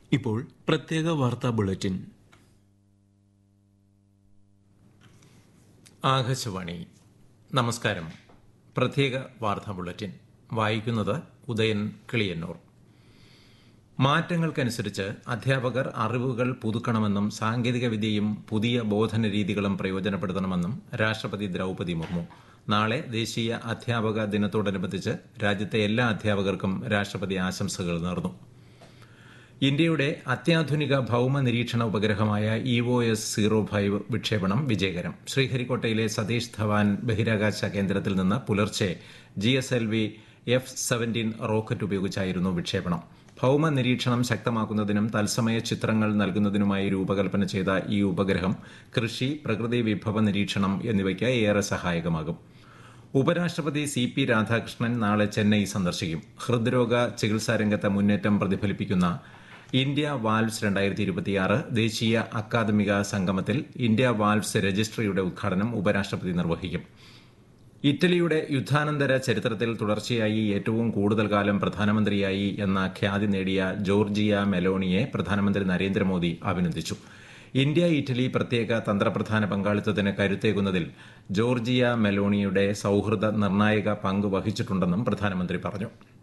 ഇപ്പോൾ പ്രത്യേക വാർത്താ ബുള്ളറ്റിൻ ആകാശവാണി നമസ്കാരം പ്രത്യേക വാർത്താ ബുള്ളറ്റിൻ വായിക്കുന്നത് ഉദയൻ കിളിയന്നൂർ മാറ്റങ്ങൾക്കനുസരിച്ച് അധ്യാപകർ അറിവുകൾ പുതുക്കണമെന്നും സാങ്കേതികവിദ്യയും പുതിയ ബോധന രീതികളും പ്രയോജനപ്പെടുത്തണമെന്നും രാഷ്ട്രപതി ദ്രൌപതി മുർമു നാളെ ദേശീയ അധ്യാപക ദിനത്തോടനുബന്ധിച്ച് രാജ്യത്തെ എല്ലാ അധ്യാപകർക്കും രാഷ്ട്രപതി ആശംസകൾ നേർന്നു ഇന്ത്യയുടെ അത്യാധുനിക ഭൌമ നിരീക്ഷണ ഉപഗ്രഹമായ E O S zero five വിക്ഷേപണം വിജയകരം ശ്രീഹരിക്കോട്ടയിലെ സതീഷ് ധവാൻ ബഹിരാകാശ കേന്ദ്രത്തിൽ നിന്ന് പുലർച്ചെ G S L V F seventeen rocket ഉപയോഗിച്ചായിരുന്നു വിക്ഷേപണം ഭൌമ നിരീക്ഷണം ശക്തമാക്കുന്നതിനും തത്സമയ ചിത്രങ്ങൾ നൽകുന്നതിനുമായി രൂപകൽപ്പന ചെയ്ത ഈ ഉപഗ്രഹം കൃഷി പ്രകൃതി വിഭവ നിരീക്ഷണം എന്നിവയ്ക്ക് ഏറെ സഹായകമാകും ഉപരാഷ്ട്രപതി സി പി രാധാകൃഷ്ണൻ നാളെ ചെന്നൈ സന്ദർശിക്കും ഹൃദ്രോഗ ചികിത്സാരംഗത്തെ മുന്നേറ്റം പ്രതിഫലിപ്പിക്കുന്ന ഇന്ത്യ വാൽവ്സ് രണ്ടായിരത്തി ഇരുപത്തിയാറ് ദേശീയ അക്കാദമിക സംഗമത്തിൽ ഇന്ത്യ വാൽവ്സ് രജിസ്ട്രിയുടെ ഉദ്ഘാടനം ഉപരാഷ്ട്രപതി നിർവഹിക്കും ഇറ്റലിയുടെ യുദ്ധാനന്തര ചരിത്രത്തിൽ തുടർച്ചയായി ഏറ്റവും കൂടുതൽ കാലം പ്രധാനമന്ത്രിയായി എന്ന ഖ്യാതി നേടിയ ജോർജിയ മെലോണിയെ പ്രധാനമന്ത്രി നരേന്ദ്രമോദി അഭിനന്ദിച്ചു ഇന്ത്യ ഇറ്റലി പ്രത്യേക തന്ത്രപ്രധാന പങ്കാളിത്തത്തിന് കരുത്തേകുന്നതിൽ ജോർജിയ മെലോണിയുടെ സൌഹൃദ നിർണായക പങ്ക് വഹിച്ചിട്ടുണ്ടെന്നും പ്രധാനമന്ത്രി പറഞ്ഞു